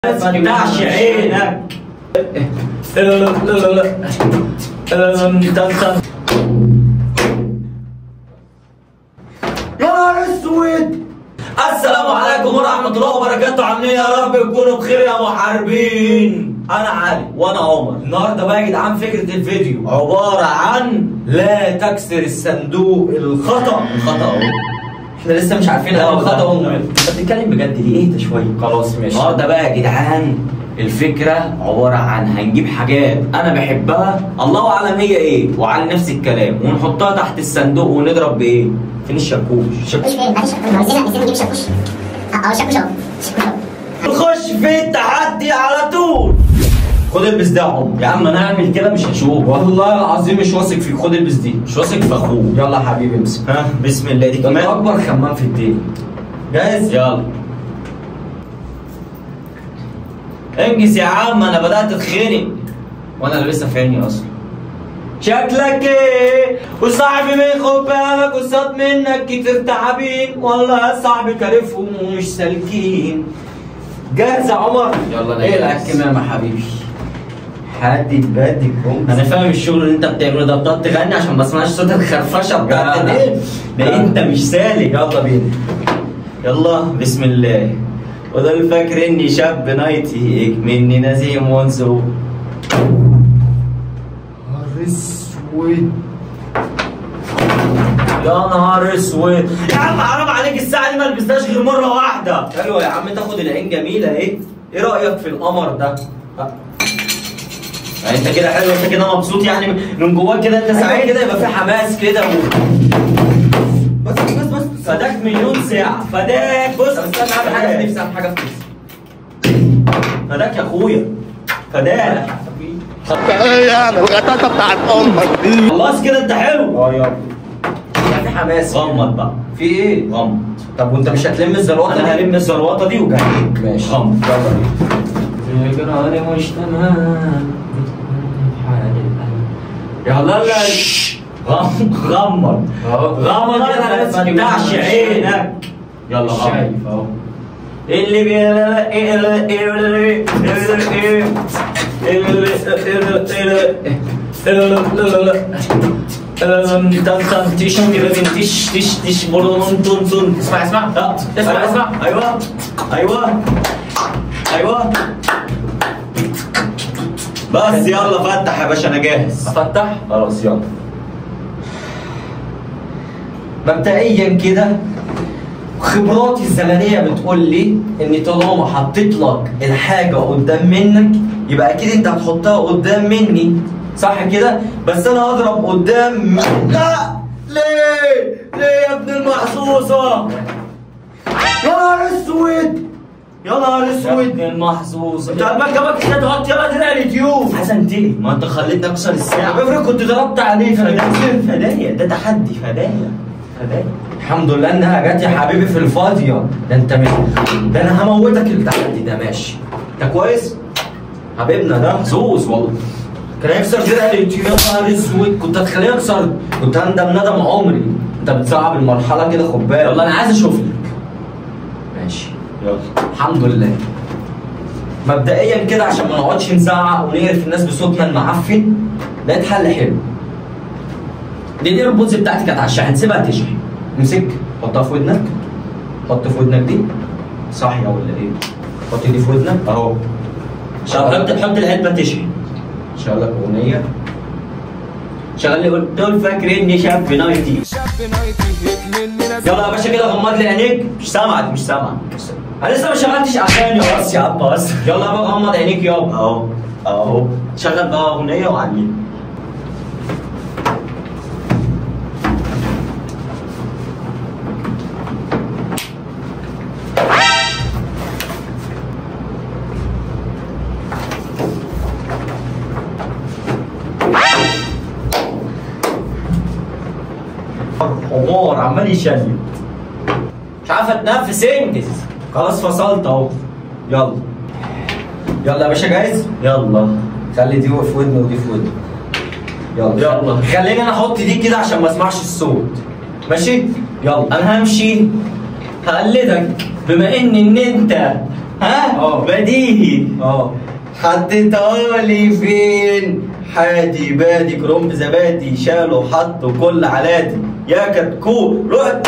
ما تفتحش عينك لا لا لا لا لا أم، تن تن يا نهار اسود السلام عليكم ورحمة الله وبركاته عاملين إيه يا رب تكونوا بخير يا محاربين أنا علي وأنا عمر النهاردة بقى يا جدعان فكرة الفيديو عبارة عن لا تكسر الصندوق الخطأ الخطأ أهو احنا لسه مش عارفين ايه الخطأ والنمط انت بتتكلم بجد ليه اهدى شوية خلاص ماشي النهارده بقى يا جدعان الفكرة عبارة عن هنجيب حاجات أنا بحبها الله أعلم هي إيه وعلى نفس الكلام ونحطها تحت الصندوق ونضرب بإيه؟ فين الشاكوش؟ شاكوش فين؟ معلش ما عايزين عايزين نجيب شاكوش اه اه شاكوش اهو شاكوش اهو نخش في التحدي على طول خد البس ده يا عمر يا عم انا هعمل كده مش هشوف والله العظيم مش واثق فيك خد البس دي مش واثق في اخوك يلا يا حبيبي امسك ها بسم الله دي ده كمان اكبر خمام في الدنيا جاهز يلا انجز يا عم انا بدات اتخنق وانا لسه في عيني اصلا شكلك ايه وصاحبي من خد بالك وصاد منك كتير تعابين والله يا صاحبي كارفهم ومش سالكين جاهز يا عمر يلا انا ايه جاهز. الكمامه يا حبيبي حدد بادي كوم انا فاهم الشغل اللي انت بتعمله ده بتقعد تغني عشان ما اسمعش صوت الخرفشه بتاعت لا. دي ده انت مش سالك يلا بينا يلا بسم الله وده فاكر اني شاب نايتي مني نسيم وانسو نهار اسود يا نهار اسود يا عم حرام عليك الساعه دي ما لبستهاش غير مره واحده حلوه يا عم تاخد العين جميله اهي ايه رايك في القمر ده ها. يعني انت كده حلو انت كده مبسوط يعني من جواك كده انت سعيد كده يبقى في حماس كده و... بس بس بس فداك مليون ساعه فداك بص طب استنى اعمل حاجه في نفسي اعمل حاجه في نفسي فداك يا اخويا فداك ايه يعني الغتاتة بتاعت امك دي خلاص كده انت حلو اه يلا يعني في حماس غمض بقى في ايه؟ غمض طب وانت مش هتلم الزروطه انا دي؟ هلم الزروطه دي وجايلك ماشي غمض يلا بينا جرالي مش تمام يلا لا غم- غمض اهو غمض ما تفتحش عينك يلا غمض شايف اهو اللي بي تش تش تش تش برون تون تون اسمع اسمع لا اسمع اسمع ايوه ايوه ايوه بس يلا فتح يا باشا انا جاهز افتح خلاص يلا مبدئيا كده خبراتي الزمنيه بتقول لي ان طالما حطيت لك الحاجه قدام منك يبقى اكيد انت هتحطها قدام مني صح كده بس انا هضرب قدام لا ليه ليه يا ابن المحظوظه يا نهار اسود يا نهار اسود ابن المحظوظه انت قلبك جابك كده تغطي يلا درع اليوتيوب عشان تقلي ما انت خليتني اكسر الساعه افرض كنت ضربت عليه فدايا فدايا ده تحدي فدايا فدايا الحمد لله انها جت يا حبيبي في الفاضيه ده انت مش ده انا هموتك التحدي ده ماشي انت كويس حبيبنا ده محظوظ والله كان هيكسر درع اليوتيوب يا نهار اسود كنت هتخليه يكسر كنت هندم ندم عمري انت بتصعب المرحله كده خد بالك يلا انا عايز اشوف لك ماشي يلا الحمد لله مبدئيا كده عشان ما نقعدش نزعق ونقرف الناس بصوتنا المعفن لقيت حل حلو دي الايربودز بتاعتي كانت على الشاحن سيبها تشحن امسك حطها في ودنك حط في ودنك دي صاحيه ولا ايه؟ حط دي في ودنك اهو شغل حط حط العلبه تشحن شغل لك اغنيه شغل لي قول دول فاكريني شاب نايتي يلا يا باشا كده غمض لي عينيك مش سامعك مش سامعك مش سامعك. انا لسه ما شغلتش اغاني بس يا عباس يلا بقى غمض عينيك يابا اهو اهو شغل بقى اغنيه وعلي حمار عمال يشلل مش عارف اتنفس انجز خلاص فصلت اهو يلا يلا يا باشا جاهز يلا خلي دي في ودني ودي في ودني يلا يلا خليني انا احط دي كده عشان ما اسمعش الصوت ماشي يلا انا همشي هقلدك بما ان ان انت ها اه. بديهي اه حطيتها لي فين حادي بادي كرنب زبادي شالوا حطوا كل علادي يا كتكوت رحت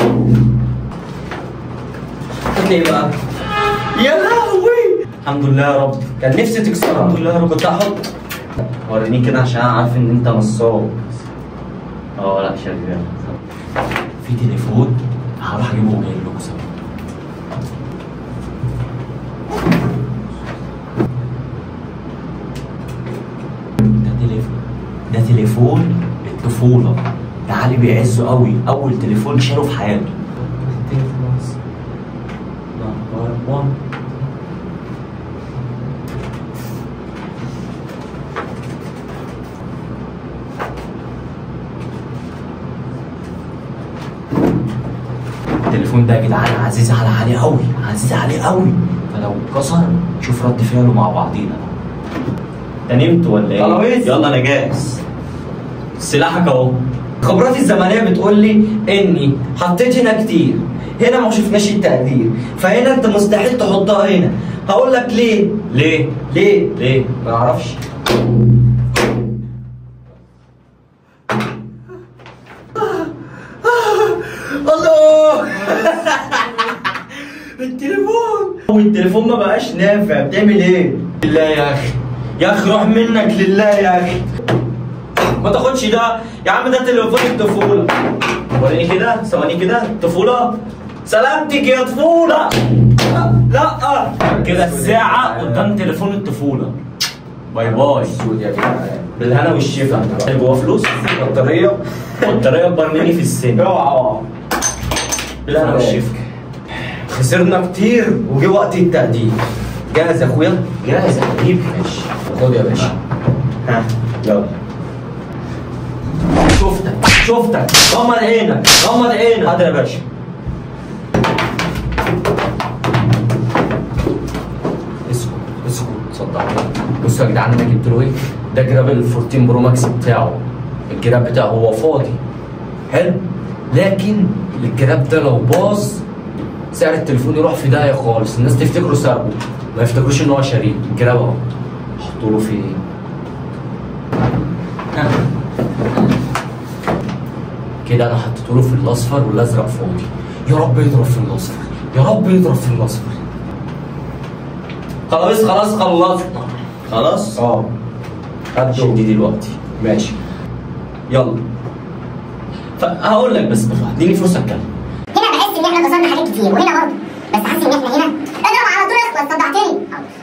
قلت لي إيه بقى يا لهوي الحمد لله يا رب كان نفسي تكسر الحمد لله يا رب كنت هحط وريني كده عشان أنا عارف ان انت نصاب اه لا شغال في تليفون هروح اجيبه وجاي لكم سوا ده تليفون ده تليفون الطفولة ده علي بيعزه قوي أول تليفون شاله في حياته التليفون ده يا جدعان عزيز على علي قوي عزيز عليه قوي فلو اتكسر شوف رد فعله مع بعضينا انت نمت ولا ايه؟ خلاص. يلا انا جاهز سلاحك اهو خبراتي الزمنيه بتقول لي اني حطيت هنا كتير هنا ما شفناش التقدير فهنا انت مستحيل تحطها هنا هقول لك ليه ليه ليه ليه ما اعرفش الله التليفون والتليفون ما بقاش نافع بتعمل ايه لله يا اخي يا اخي روح منك لله يا اخي ما تاخدش ده يا عم ده تليفون الطفوله وريني كده ثواني كده طفوله سلامتك يا طفوله لا كده الساعه قدام تليفون الطفوله باي باي سود يا جدعان بالهنا والشفا جوه فلوس بطاريه بطاريه اكبر مني في السن اوعى بالهنا والشفا خسرنا كتير وجه وقت التقدير جاهز يا اخويا جاهز يا حبيبي ماشي خد يا باشا ها يلا شفتك شفتك غمض عينك غمض عينك حاضر يا باشا اسكت اسكت صدقني بصوا يا جدعان انا جبت له ايه؟ ده جراب ال 14 برو ماكس بتاعه الجراب بتاعه هو فاضي حلو لكن الجراب ده لو باظ سعر التليفون يروح في داهيه خالص الناس تفتكره سرقه ما يفتكروش ان هو شريك الجراب اهو حطوا له فيه ها. كده انا حطيت له في الاصفر والازرق فاضي يا رب يضرب في الاصفر يا رب يضرب في الاصفر خلاص خلاص خلصنا خلاص اه هبدأ دي دلوقتي ماشي يلا فهقول لك بس بالراحه اديني فرصه اتكلم هنا بحس ان احنا كسرنا حاجات كتير وهنا برضه بس حاسس ان احنا هنا اضرب على طول اخلص صدعتني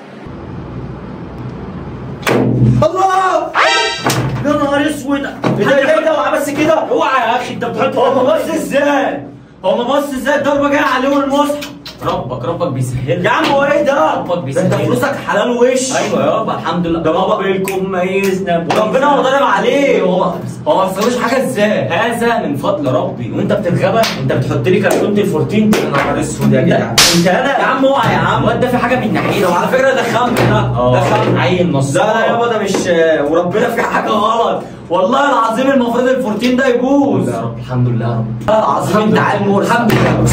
الله يا نهار اسود ايه ده ايه ده اوعى بس كده اوعى يا اخي انت بتحط هو ما بص ازاي هو ما بص ازاي الضربه جايه عليه المصحف ربك ربك بيسهل يا عم هو ايه ده ربك ده بيسهل انت فلوسك حلال وش ايوه يابا الحمد لله ده بابا بينكم ميزنا ربنا هو ضارب عليه هو هو ما فيهوش حاجه ازاي هذا من فضل ربي وانت بتتغبى انت بتحط لي كرتونه الفورتين يا نهار اسود يا جدع انت انا يا عم اوعى يا عم الواد ده في حاجه من ناحيته وعلى فكره ده خم ده ده خم عيل نصاب لا لا يابا ده مش وربنا في حاجه غلط والله العظيم المفروض الفورتين ده يبوظ يا رب الحمد لله يا رب والله العظيم انت عيل مرسل الحمد لله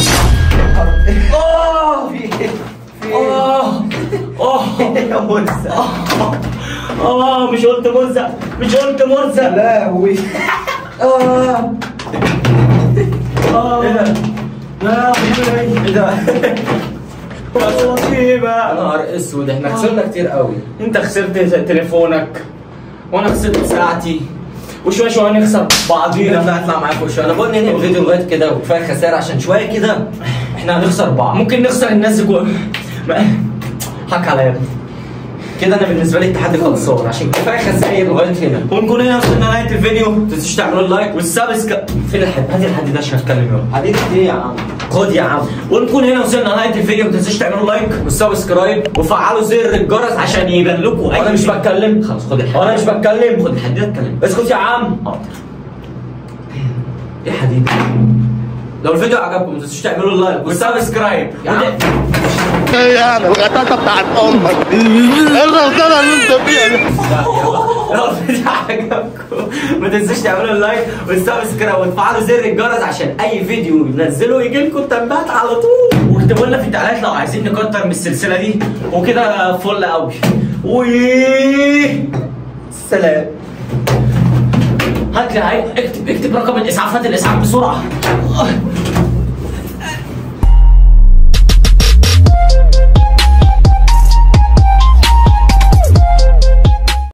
اه اه اه يا مرسى اه مش قلت مرزق مش قلت مرزق لهوي اه اه ايه ده؟ لا ايه ده؟ مصيبة يا نهار اسود احنا خسرنا كتير قوي انت خسرت تليفونك وانا خسرت ساعتي وشوية شوية نخسر بعضينا اطلع اطلع معاك وش انا بقول ننهي الفيديو لغايه كده وكفايه خساره عشان شويه كده احنا هنخسر بعض ممكن نخسر الناس جوه ما- حك عليا يا ابني. كده انا بالنسبه لي التحدي خلصان عشان كفايه خسائر لغايه هنا ونكون هنا وصلنا نهاية الفيديو ما تنسوش تعملوا اللايك والسبسكرايب فين الحد هات الحد ده عشان اتكلم يلا حديد ايه يا عم خد يا عم ونكون هنا وصلنا نهاية الفيديو ما تنسوش تعملوا لايك والسبسكرايب وفعلوا زر الجرس عشان يبان لكم وانا مش بتكلم خلاص خد الحديد وانا مش بتكلم خد الحديد اتكلم اسكت يا عم حاضر ايه حديد لو الفيديو عجبكم ما تنسوش تعملوا اللايك والسبسكرايب يا عم. ايه يعني الغتاتة بتاعت امك ايه الغلطانة اللي انت فيها دي؟ لو الفيديو عجبكم ما تنسوش تعملوا اللايك والسبسكرايب وتفعلوا زر الجرس عشان اي فيديو ننزله يجي لكم تنبيهات على طول واكتبوا لنا في التعليقات لو عايزين نكتر من السلسله دي وكده فل قوي و سلام هات لي هاي اكتب اكتب رقم الاسعافات الاسعاف بسرعه